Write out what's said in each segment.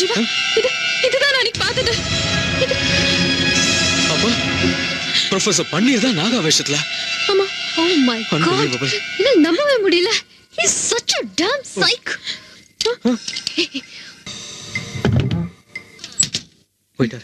சிவா இது இதுதான் நான் அன்னைக்கு பார்த்தது இது அப்பா ப்ரொஃபசர் பன்னீர் தான் நாகா வேஷத்துல ஆமா ஓ மை காட் Unbelievable. என்ன நம்பவே முடியல is such a damn psych போயிட்டாரு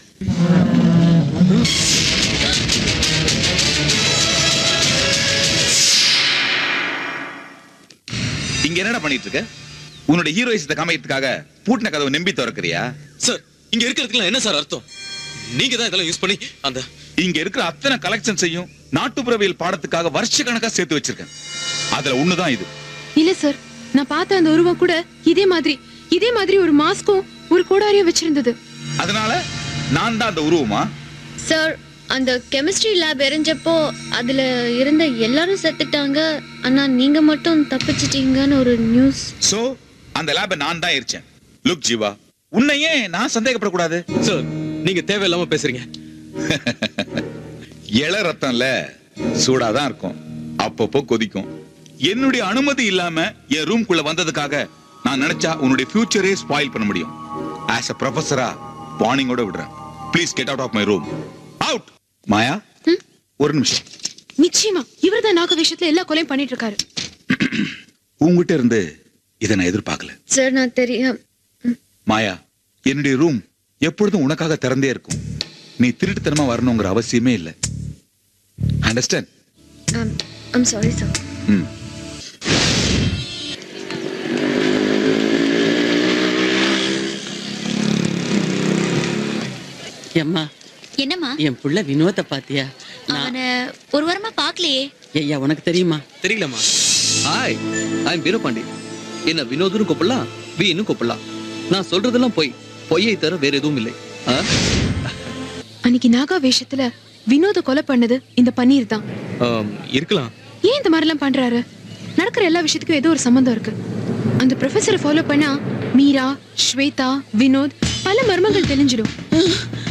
இங்க என்னடா பண்ணிட்டு இருக்க உன்னோட ஹீரோயிசத்தை காமிக்கிறதுக்காக பூட்டின கதவை நம்பி திறக்கறியா சார் இங்க இருக்கிறதுக்குலாம் என்ன சார் அர்த்தம் நீங்க தான் இதெல்லாம் யூஸ் பண்ணி அந்த இங்க இருக்கிற அத்தனை கலெக்ஷன்ஸையும் நாட்டுப்புறவியல் பாடத்துக்காக வருஷ கணக்கா சேர்த்து வச்சிருக்கேன் அதுல ஒண்ணுதான் இது இல்ல சார் நான் பார்த்த அந்த உருவம் கூட இதே மாதிரி இதே மாதிரி ஒரு மாஸ்க்கும் ஒரு கோடாரியும் வச்சிருந்தது அதனால நான் தான் அந்த உருவமா சார் அந்த கெமிஸ்ட்ரி லேப் எரிஞ்சப்போ அதுல இருந்த எல்லாரும் செத்துட்டாங்க ஆனா நீங்க மட்டும் தப்பிச்சிட்டீங்கன்னு ஒரு நியூஸ் சோ அந்த லேப நான் தான் எரிச்சேன் லுக் ஜீவா உன்னை ஏன் நான் சந்தேகப்படக்கூடாது சார் நீங்க தேவையில்லாம பேசுறீங்க இள ரத்தம்ல சூடாதான் இருக்கும் அப்பப்போ கொதிக்கும் என்னுடைய அனுமதி இல்லாம என் ரூம்குள்ள வந்ததுக்காக நான் நினைச்சா உன்னுடைய ஃபியூச்சரே ஸ்பாயில் பண்ண முடியும் ஆஸ் அ ப்ரொஃபஸரா வார்னிங்கோட விடுறேன் please get out of my room out Maya ஒரு நிமிஷம் நிச்சயமா இவர்தான் நாக விஷயத்துல எல்லா கொலையும் பண்ணிட்டு இருக்காரு உங்ககிட்ட இருந்து இதை நான் எதிர்பார்க்கல சார் நான் தெரியும் மாயா என்னுடைய ரூம் எப்பொழுதும் உனக்காக திறந்தே இருக்கும் நீ திருட்டுத்தனமா வரணுங்கிற அவசியமே இல்லை அண்டர்ஸ்டாண்ட் ஐம் சாரி சார் ம் ஏம்மா என்னம்மா என் புள்ள வினோத பாத்தியா நான் அவன ஒரு வாரமா பாக்கலையே ஐயா உனக்கு தெரியுமா தெரியலமா ஹாய் ஐம் வீரபாண்டி என்ன வினோதுன்னு கூப்பிடலாம் வீன்னு கூப்பிடலாம் நான் சொல்றதெல்லாம் பொய் பொய்யை தவிர வேற எதுவும் இல்லை ஆ? அன்னைக்கு நாகா வேஷத்துல வினோத கொலை பண்ணது இந்த பன்னீர் தான் ஆம், இருக்கலாம் ஏன் இந்த மாதிரிலாம் பண்றாரு நடக்கிற எல்லா விஷயத்துக்கும் ஏதோ ஒரு சம்பந்தம் இருக்கு அந்த ப்ரொஃபஸரை ஃபாலோ பண்ணா மீரா ஸ்வேதா வினோத் பல மர்மங்கள் தெரிஞ்சிடும்